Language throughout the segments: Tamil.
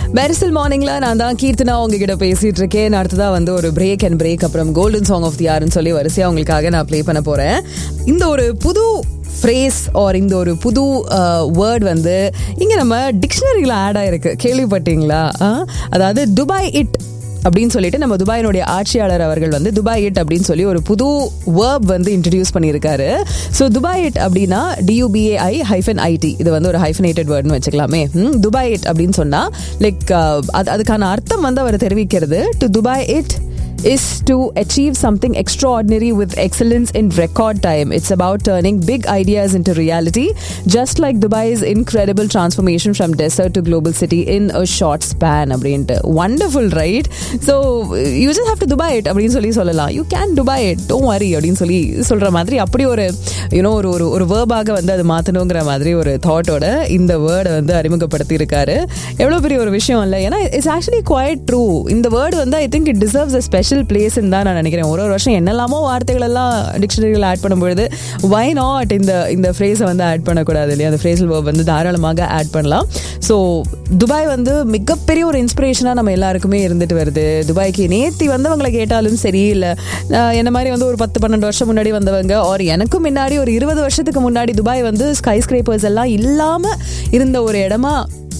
மெரிசல் மார்னிங்ல நான் தான் கீர்த்தனா உங்ககிட்ட பேசிட்டு இருக்கேன் அடுத்ததா வந்து ஒரு பிரேக் அண்ட் பிரேக் அப்புறம் கோல்டன் சாங் ஆஃப் தி யாருன்னு சொல்லி வரிசையா உங்களுக்காக நான் ப்ளே பண்ண போறேன் இந்த ஒரு புது ஃப்ரேஸ் ஆர் இந்த ஒரு புது வேர்ட் வந்து இங்க நம்ம டிக்ஷனரியில் ஆட் ஆயிருக்கு கேள்விப்பட்டீங்களா ஆ? அதாவது துபாய் இட் அப்படின்னு சொல்லிட்டு நம்ம துபாயினுடைய ஆட்சியாளர் அவர்கள் வந்து துபாய் இட் அப்படின்னு சொல்லி ஒரு புது வேர்ப் வந்து இன்ட்ரடியூஸ் பண்ணியிருக்காரு ஸோ துபாய் இட் அப்படின்னா டியூபிஏஐ ஹைஃபன் ஐடி இது வந்து ஒரு ஹைஃபனேட்டட் வேர்ட்னு வச்சுக்கலாமே ம், துபாய் இட் அப்படின்னு சொன்னா லைக் அது அதுக்கான அர்த்தம் வந்து அவர் தெரிவிக்கிறது to Dubai it is to achieve something extraordinary with excellence in record time. It's about turning big ideas into reality, just like Dubai's incredible transformation from desert to global city in a short span. அப்படின்ட்டு wonderful, right? So you just have to Dubai it அப்படின்னு சொல்லி சொல்லலாம் you can Dubai it don't worry அப்படின்னு சொல்லி சொல்ற மாதிரி அப்படி ஒரு யூனோ ஒரு ஒரு ஒரு வேர்பாக வந்து அது மாற்றணுங்கிற மாதிரி ஒரு தாட்டோட இந்த வேர்டை வந்து அறிமுகப்படுத்தி இருக்காரு எவ்வளோ பெரிய ஒரு விஷயம் இல்லை ஏன்னா இட்ஸ் ஆக்சுவலி குவாய்ட் ட்ரூ இந்த வேர்டு வந்து I think it deserves a special பிளேஸ்ன்னு தான் நான் நினைக்கிறேன் ஒரு ஒரு வருஷம் என்னெல்லாமோ வார்த்தைகள் எல்லாம் டிக்ஷனரியில் ஆட் பண்ணும்பொழுது வை நாட் இந்த இந்த ஃப்ரேஸை வந்து ஆட் பண்ணக்கூடாது இல்லையா அந்த ஃப்ரேஸில் வந்து தாராளமாக ஆட் பண்ணலாம் ஸோ துபாய் வந்து மிகப்பெரிய ஒரு இன்ஸ்பிரேஷனாக நம்ம எல்லாருக்குமே இருந்துட்டு வருது துபாய்க்கு நேத்தி வந்தவங்களை கேட்டாலும் சரி இல்லை என்ன மாதிரி வந்து ஒரு பத்து பன்னெண்டு வருஷம் முன்னாடி வந்தவங்க ஆர் எனக்கும் முன்னாடி ஒரு இருபது வருஷத்துக்கு முன்னாடி துபாய் வந்து ஸ்கை ஸ்கிரேப்பர்ஸ் எல்லாம் இல்லாமல் இருந்த ஒரு இடமா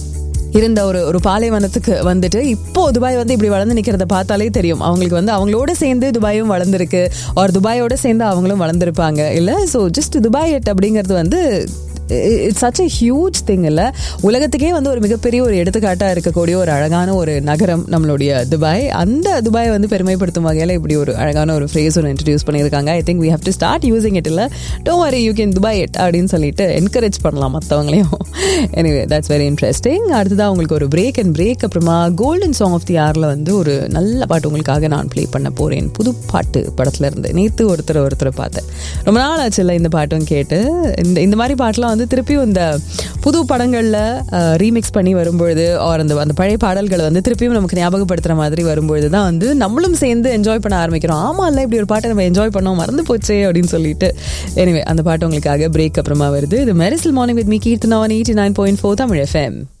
இருந்த ஒரு ஒரு பாலைவனத்துக்கு வந்துட்டு இப்போ துபாய் வந்து இப்படி வளர்ந்து நிற்கிறத பார்த்தாலே தெரியும் அவங்களுக்கு வந்து அவங்களோட சேர்ந்து துபாயும் வளர்ந்துருக்கு ஒரு துபாயோட சேர்ந்து அவங்களும் வளர்ந்துருப்பாங்க இல்லை ஸோ ஜஸ்ட் துபாய் எட் அப்படிங்கிறது வந்து it's such a huge thing இல்லை உலகத்துக்கே வந்து ஒரு மிகப்பெரிய ஒரு எடுத்துக்காட்டாக இருக்கக்கூடிய ஒரு அழகான ஒரு நகரம் நம்மளுடைய துபாய் அந்த துபாய் வந்து பெருமைப்படுத்தும் வகையில் இப்படி ஒரு அழகான ஒரு ஃப்ரேஸ் ஒன்று இன்ட்ரடியூஸ் பண்ணியிருக்காங்க I think we have to start using it இல்லை டோ worry you can Dubai it அப்படின்னு சொல்லிட்டு என்கரேஜ் பண்ணலாம் மற்றவங்களையும் எனிவே தட்ஸ் வெரி இன்ட்ரெஸ்டிங் அடுத்ததாக உங்களுக்கு ஒரு பிரேக் அண்ட் பிரேக் அப்புறமா கோல்டன் சாங் ஆஃப் தி ஆரில் வந்து ஒரு நல்ல பாட்டு உங்களுக்காக நான் ப்ளே பண்ண போகிறேன் புது பாட்டு படத்துல இருந்து நேற்று ஒருத்தர் ஒருத்தர் பார்த்தேன் ரொம்ப நாள் ஆச்சுல்ல இந்த பாட்டும் கேட்டு இந்த இந்த மாதிரி பாட்டெலாம் வந்து திருப்பியும் இந்த புது படங்களில் ரீமிக்ஸ் பண்ணி வரும்பொழுது ஆர் அந்த அந்த பழைய பாடல்களை வந்து திருப்பியும் நமக்கு ஞாபகப்படுத்துகிற மாதிரி வரும்பொழுது தான் வந்து நம்மளும் சேர்ந்து என்ஜாய் பண்ண ஆரம்பிக்கிறோம் ஆமா இல்லை இப்படி ஒரு பாட்டை நம்ம என்ஜாய் பண்ணோம் மறந்து போச்சே அப்படின்னு சொல்லிட்டு எனிவே அந்த பாட்டு உங்களுக்காக பிரேக் அப்புறமா வருது இது மெரிசல் morning with me Keerthana eighty nine point four Tamil FM